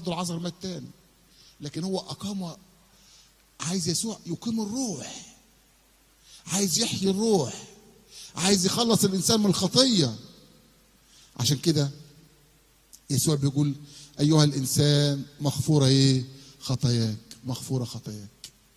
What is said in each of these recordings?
برضه العذر مات تاني لكن هو اقام عايز يسوع يقيم الروح عايز يحيي الروح عايز يخلص الانسان من الخطيه عشان كده يسوع بيقول ايها الانسان مغفوره ايه خطاياك مغفوره خطاياك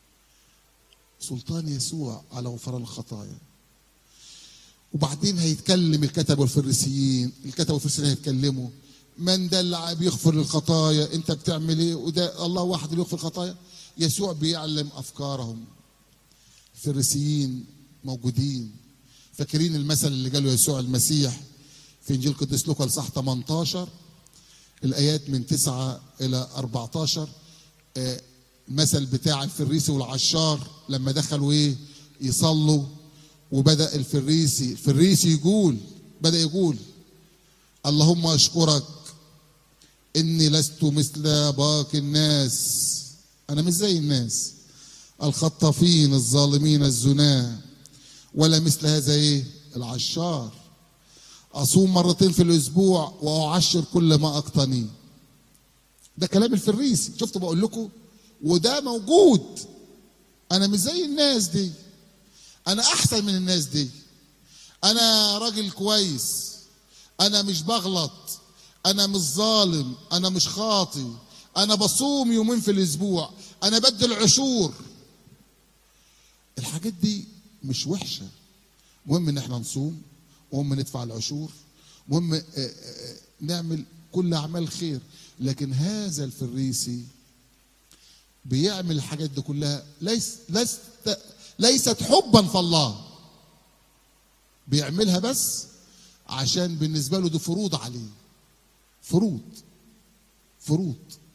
سلطان يسوع على غفران الخطايا وبعدين هيتكلم الكتب والفريسيين الكتب والفريسيين هيتكلموا من ده اللي بيغفر الخطايا انت بتعمل ايه وده الله واحد اللي يغفر الخطايا يسوع بيعلم افكارهم الفريسيين موجودين فاكرين المثل اللي قاله يسوع المسيح في انجيل قديس لوقا الاصحاح 18 الايات من 9 الى 14 آه، المثل بتاع الفريسي والعشار لما دخلوا ايه يصلوا وبدا الفريسي الفريسي يقول بدا يقول اللهم اشكرك اني لست مثل باقي الناس انا مش زي الناس الخطافين الظالمين الزناه ولا مثل هذا ايه العشار اصوم مرتين في الاسبوع واعشر كل ما اقتنيه ده كلام الفريسي شفتوا بقول لكم وده موجود انا مش زي الناس دي انا احسن من الناس دي انا راجل كويس انا مش بغلط انا مش ظالم انا مش خاطي انا بصوم يومين في الاسبوع انا بدي العشور الحاجات دي مش وحشه مهم ان احنا نصوم مهم ندفع العشور مهم آه، آه، نعمل كل اعمال الخير لكن هذا الفريسي بيعمل الحاجات دي كلها ليس ليست ليست حبا في الله بيعملها بس عشان بالنسبه له دي فروض عليه فروض فروض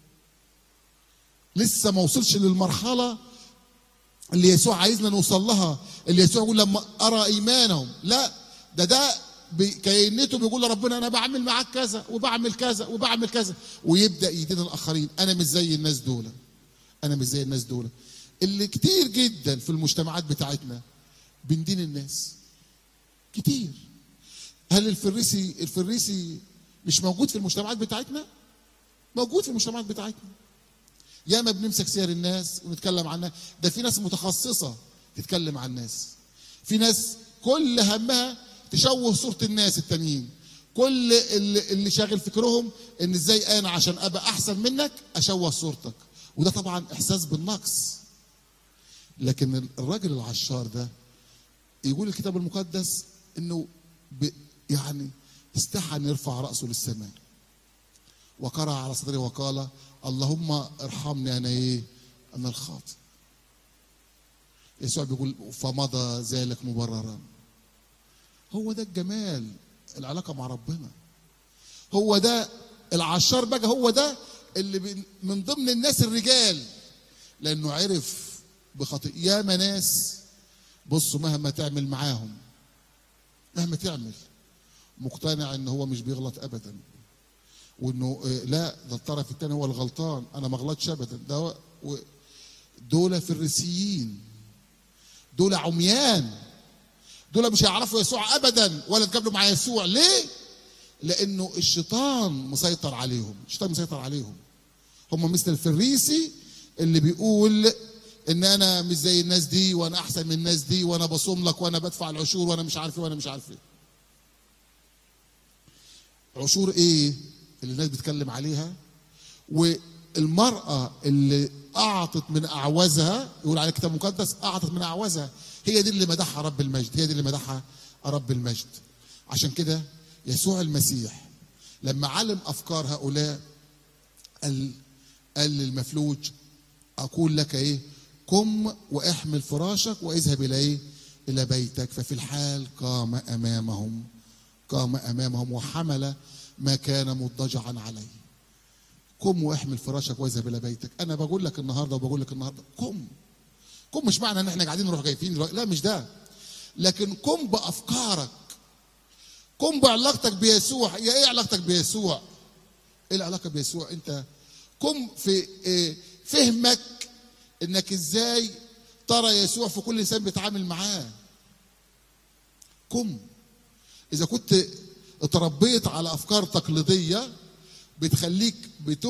لسه ما وصلش للمرحله اللي يسوع عايزنا نوصل لها اللي يسوع يقول لما ارى ايمانهم لا ده ده كينته بيقول لربنا انا بعمل معاك كذا وبعمل كذا وبعمل كذا ويبدا يدين الاخرين انا مش زي الناس دول انا مش زي الناس دول اللي كتير جدا في المجتمعات بتاعتنا بندين الناس كتير هل الفريسي الفريسي مش موجود في المجتمعات بتاعتنا موجود في المجتمعات بتاعتنا ياما بنمسك سير الناس ونتكلم عنها ده في ناس متخصصة تتكلم عن الناس في ناس كل همها تشوه صورة الناس التانيين كل اللي, اللي شاغل فكرهم ان ازاي انا عشان ابقى احسن منك اشوه صورتك وده طبعا احساس بالنقص لكن الراجل العشار ده يقول الكتاب المقدس انه ب يعني استحى ان يرفع راسه للسماء وقرع على صدره وقال اللهم ارحمني انا ايه انا الخاطئ يسوع بيقول فمضى ذلك مبررا هو ده الجمال العلاقه مع ربنا هو ده العشار بقى هو ده اللي بي- من ضمن الناس الرجال لانه عرف بخطئ ياما ناس بصوا مهما تعمل معاهم مهما تعمل مقتنع ان هو مش بيغلط ابدا وانه آه، لا ده الطرف الثاني هو الغلطان انا ما غلطش ابدا ده هو- و- دول فريسيين دول عميان دول مش هيعرفوا يسوع ابدا ولا يتقابلوا مع يسوع ليه لانه الشيطان مسيطر عليهم الشيطان مسيطر عليهم هم مثل الفريسي اللي بيقول ان انا مش زي الناس دي وانا احسن من الناس دي وانا بصوم لك وانا بدفع العشور وانا مش عارف ايه وانا مش عارف ايه عشور ايه اللي الناس بتتكلم عليها والمرأة اللي أعطت من أعوازها يقول على الكتاب المقدس أعطت من أعوازها هي دي اللي مدحها رب المجد هي دي اللي مدحها رب المجد عشان كده يسوع المسيح لما علم أفكار هؤلاء قال قال للمفلوج أقول لك إيه قم واحمل فراشك واذهب إلى إيه إلى بيتك ففي الحال قام أمامهم قام امامهم وحمل ما كان مضطجعا عليه قم واحمل فراشك واذهب الى بيتك انا بقول لك النهارده وبقول لك النهارده قم قم مش معنى ان احنا قاعدين نروح جايين لا مش ده لكن قم بافكارك قم بعلاقتك بيسوع يا ايه علاقتك بيسوع ايه العلاقه بيسوع انت قم في إيه فهمك انك ازاي ترى يسوع في كل انسان بيتعامل معاه قم اذا كنت اتربيت على افكار تقليديه بتخليك بتو